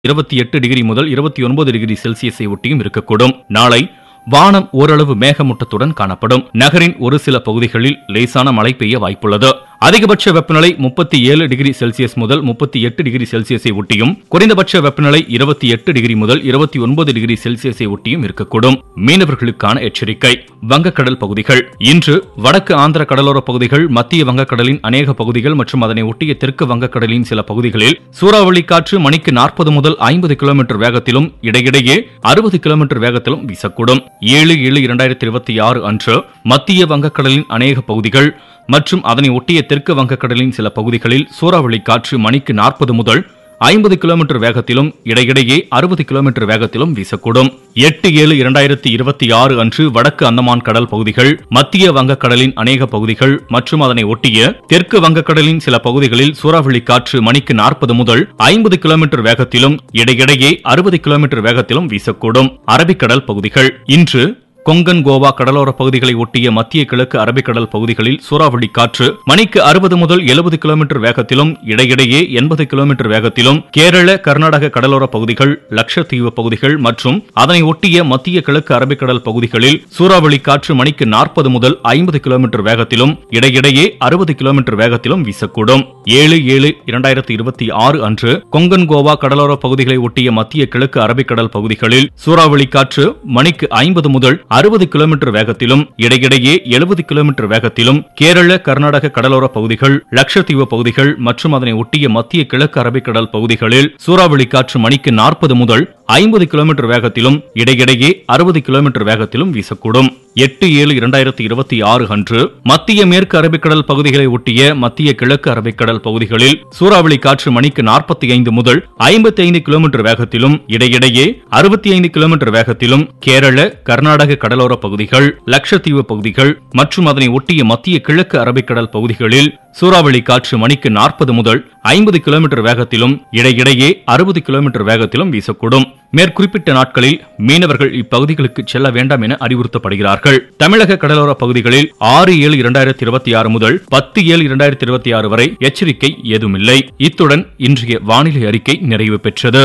இருபத்தி எட்டு டிகிரி முதல் இருபத்தி ஒன்பது டிகிரி செல்சியஸை ஒட்டியும் இருக்கக்கூடும் நாளை வானம் ஓரளவு மேகமூட்டத்துடன் காணப்படும் நகரின் ஒரு சில பகுதிகளில் லேசான மழை பெய்ய வாய்ப்புள்ளது அதிகபட்ச வெப்பநிலை முப்பத்தி ஏழு டிகிரி செல்சியஸ் முதல் முப்பத்தி எட்டு டிகிரி செல்சியஸை ஒட்டியும் குறைந்தபட்ச வெப்பநிலை இருபத்தி எட்டு டிகிரி முதல் இருபத்தி ஒன்பது டிகிரி செல்சியஸை ஒட்டியும் இருக்கக்கூடும் மீனவர்களுக்கான எச்சரிக்கை வங்கக்கடல் பகுதிகள் இன்று வடக்கு ஆந்திர கடலோர பகுதிகள் மத்திய வங்கக்கடலின் அநேக பகுதிகள் மற்றும் அதனை ஒட்டிய தெற்கு வங்கக்கடலின் சில பகுதிகளில் சூறாவளி காற்று மணிக்கு நாற்பது முதல் ஐம்பது கிலோமீட்டர் வேகத்திலும் இடையிடையே அறுபது கிலோமீட்டர் வேகத்திலும் வீசக்கூடும் ஏழு ஏழு இரண்டாயிரத்தி இருபத்தி ஆறு அன்று மத்திய வங்கக்கடலின் அநேக பகுதிகள் மற்றும் அதனை ஒட்டிய தெற்கு வங்கக்கடலின் சில பகுதிகளில் சூறாவளி காற்று மணிக்கு நாற்பது முதல் ஐம்பது கிலோமீட்டர் வேகத்திலும் இடையிடையே அறுபது கிலோமீட்டர் வேகத்திலும் வீசக்கூடும் எட்டு ஏழு இரண்டாயிரத்தி இருபத்தி ஆறு அன்று வடக்கு அந்தமான் கடல் பகுதிகள் மத்திய வங்கக்கடலின் அநேக பகுதிகள் மற்றும் அதனை ஒட்டிய தெற்கு வங்கக்கடலின் சில பகுதிகளில் சூறாவளி காற்று மணிக்கு நாற்பது முதல் ஐம்பது கிலோமீட்டர் வேகத்திலும் இடையிடையே அறுபது கிலோமீட்டர் வேகத்திலும் வீசக்கூடும் அரபிக்கடல் பகுதிகள் இன்று கொங்கன் கோவா கடலோர பகுதிகளை ஒட்டிய மத்திய கிழக்கு அரபிக்கடல் பகுதிகளில் சூறாவளி காற்று மணிக்கு அறுபது முதல் எழுபது கிலோமீட்டர் வேகத்திலும் இடையிடையே எண்பது கிலோமீட்டர் வேகத்திலும் கேரள கர்நாடக கடலோர பகுதிகள் லட்சத்தீவு பகுதிகள் மற்றும் அதனை ஒட்டிய மத்திய கிழக்கு அரபிக்கடல் பகுதிகளில் சூறாவளி காற்று மணிக்கு நாற்பது முதல் ஐம்பது கிலோமீட்டர் வேகத்திலும் இடையிடையே அறுபது கிலோமீட்டர் வேகத்திலும் வீசக்கூடும் ஏழு ஏழு இரண்டாயிரத்தி இருபத்தி ஆறு அன்று கொங்கன் கோவா கடலோர பகுதிகளை ஒட்டிய மத்திய கிழக்கு அரபிக்கடல் பகுதிகளில் சூறாவளி காற்று மணிக்கு ஐம்பது முதல் அறுபது கிலோமீட்டர் வேகத்திலும் இடையிடையே எழுபது கிலோமீட்டர் வேகத்திலும் கேரள கர்நாடக கடலோர பகுதிகள் லட்சத்தீவு பகுதிகள் மற்றும் அதனை ஒட்டிய மத்திய கிழக்கு அரபிக்கடல் பகுதிகளில் சூறாவளி காற்று மணிக்கு நாற்பது முதல் ஐம்பது கிலோமீட்டர் வேகத்திலும் இடையிடையே அறுபது கிலோமீட்டர் வேகத்திலும் வீசக்கூடும் எட்டு ஏழு இரண்டாயிரத்தி இருபத்தி ஆறு அன்று மத்திய மேற்கு அரபிக்கடல் பகுதிகளை ஒட்டிய மத்திய கிழக்கு அரபிக்கடல் பகுதிகளில் சூறாவளி காற்று மணிக்கு நாற்பத்தி ஐந்து முதல் ஐம்பத்தி ஐந்து கிலோமீட்டர் வேகத்திலும் இடையிடையே அறுபத்தி ஐந்து கிலோமீட்டர் வேகத்திலும் கேரள கர்நாடக கடலோர பகுதிகள் லட்சத்தீவு பகுதிகள் மற்றும் அதனை ஒட்டிய மத்திய கிழக்கு அரபிக்கடல் பகுதிகளில் சூறாவளி காற்று மணிக்கு நாற்பது முதல் ஐம்பது கிலோமீட்டர் வேகத்திலும் இடையிடையே அறுபது கிலோமீட்டர் வேகத்திலும் வீசக்கூடும் மேற்குறிப்பிட்ட நாட்களில் மீனவர்கள் இப்பகுதிகளுக்கு செல்ல வேண்டாம் என அறிவுறுத்தப்படுகிறார்கள் தமிழக கடலோர பகுதிகளில் ஆறு ஏழு இரண்டாயிரத்தி இருபத்தி ஆறு முதல் பத்து ஏழு இரண்டாயிரத்தி இருபத்தி ஆறு வரை எச்சரிக்கை ஏதுமில்லை இத்துடன் இன்றைய வானிலை அறிக்கை நிறைவு பெற்றது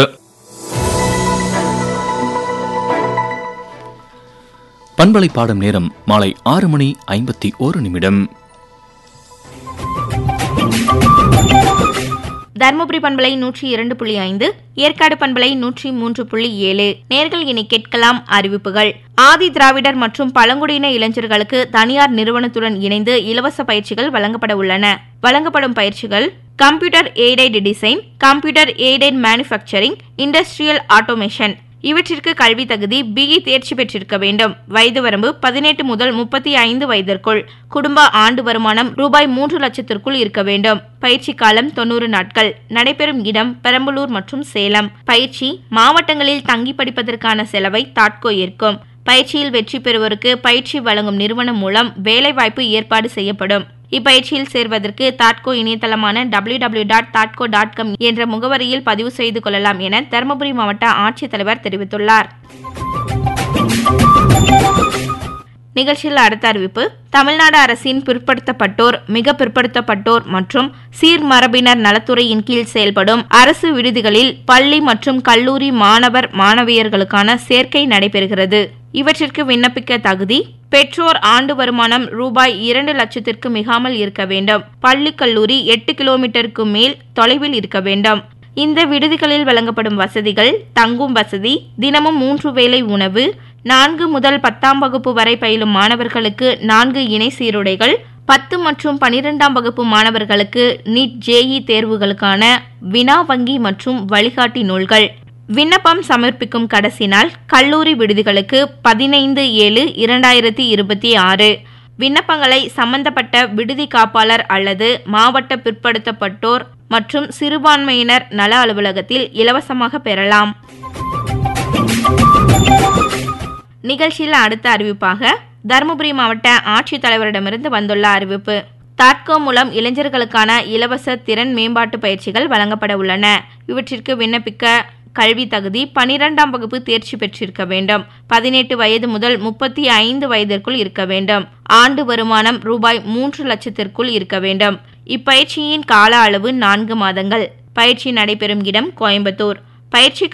பண்பலை பாடும் நேரம் மாலை ஆறு மணி ஐம்பத்தி ஓரு நிமிடம் தருமபுரி பண்பலை நூற்றி இரண்டு புள்ளி ஐந்து ஏற்காடு பண்பலை நூற்றி மூன்று புள்ளி ஏழு நேர்கள் இனி கேட்கலாம் அறிவிப்புகள் ஆதி திராவிடர் மற்றும் பழங்குடியின இளைஞர்களுக்கு தனியார் நிறுவனத்துடன் இணைந்து இலவச பயிற்சிகள் வழங்கப்பட உள்ளன வழங்கப்படும் பயிற்சிகள் computer aided design computer aided manufacturing industrial automation இவற்றிற்கு கல்வி தகுதி பிஇ தேர்ச்சி பெற்றிருக்க வேண்டும் வயது வரம்பு பதினெட்டு முதல் முப்பத்தி ஐந்து வயதிற்குள் குடும்ப ஆண்டு வருமானம் ரூபாய் மூன்று லட்சத்திற்குள் இருக்க வேண்டும் பயிற்சி காலம் தொண்ணூறு நாட்கள் நடைபெறும் இடம் பெரம்பலூர் மற்றும் சேலம் பயிற்சி மாவட்டங்களில் தங்கி படிப்பதற்கான செலவை தாட்கோ ஏற்கும் பயிற்சியில் வெற்றி பெறுவோருக்கு பயிற்சி வழங்கும் நிறுவனம் மூலம் வேலைவாய்ப்பு ஏற்பாடு செய்யப்படும் இப்பயிற்சியில் சேர்வதற்கு தாட்கோ இணையதளமான டபிள்யூ டபிள்யூ டாட் தாட்கோ டாட் காம் என்ற முகவரியில் பதிவு செய்து கொள்ளலாம் என தருமபுரி மாவட்ட ஆட்சித்தலைவர் தெரிவித்துள்ளார் நிகழ்ச்சியில் அடுத்த அறிவிப்பு தமிழ்நாடு அரசின் பிற்படுத்தப்பட்டோர் மிக பிற்படுத்தப்பட்டோர் மற்றும் சீர்மரபினர் நலத்துறையின் கீழ் செயல்படும் அரசு விடுதிகளில் பள்ளி மற்றும் கல்லூரி மாணவர் மாணவியர்களுக்கான சேர்க்கை நடைபெறுகிறது இவற்றிற்கு விண்ணப்பிக்க தகுதி பெற்றோர் ஆண்டு வருமானம் ரூபாய் இரண்டு லட்சத்திற்கு மிகாமல் இருக்க வேண்டும் பள்ளி கல்லூரி எட்டு கிலோமீட்டருக்கு மேல் தொலைவில் இருக்க வேண்டும் இந்த விடுதிகளில் வழங்கப்படும் வசதிகள் தங்கும் வசதி தினமும் மூன்று வேளை உணவு நான்கு முதல் பத்தாம் வகுப்பு வரை பயிலும் மாணவர்களுக்கு நான்கு இணை சீருடைகள் பத்து மற்றும் பனிரெண்டாம் வகுப்பு மாணவர்களுக்கு நீட் ஜேஇ தேர்வுகளுக்கான வினா வங்கி மற்றும் வழிகாட்டி நூல்கள் விண்ணப்பம் சமர்ப்பிக்கும் கடைசி நாள் கல்லூரி விடுதிகளுக்கு பதினைந்து ஏழு இரண்டாயிரத்தி இருபத்தி ஆறு விண்ணப்பங்களை சம்பந்தப்பட்ட விடுதி காப்பாளர் அல்லது மாவட்ட பிற்படுத்தப்பட்டோர் மற்றும் சிறுபான்மையினர் நல அலுவலகத்தில் இலவசமாக பெறலாம் நிகழ்ச்சியில் அடுத்த அறிவிப்பாக தருமபுரி மாவட்ட ஆட்சித்தலைவரிடமிருந்து வந்துள்ள அறிவிப்பு தாட்கோ மூலம் இளைஞர்களுக்கான இலவச திறன் மேம்பாட்டு பயிற்சிகள் வழங்கப்பட உள்ளன இவற்றிற்கு விண்ணப்பிக்க கல்வி தகுதி பனிரெண்டாம் வகுப்பு தேர்ச்சி பெற்றிருக்க வேண்டும் பதினெட்டு வயது முதல் முப்பத்தி ஐந்து வயதிற்குள் இருக்க வேண்டும் ஆண்டு வருமானம் ரூபாய் மூன்று லட்சத்திற்குள் இருக்க வேண்டும் இப்பயிற்சியின் கால அளவு நான்கு மாதங்கள் பயிற்சி நடைபெறும் இடம் கோயம்புத்தூர் பயிற்சி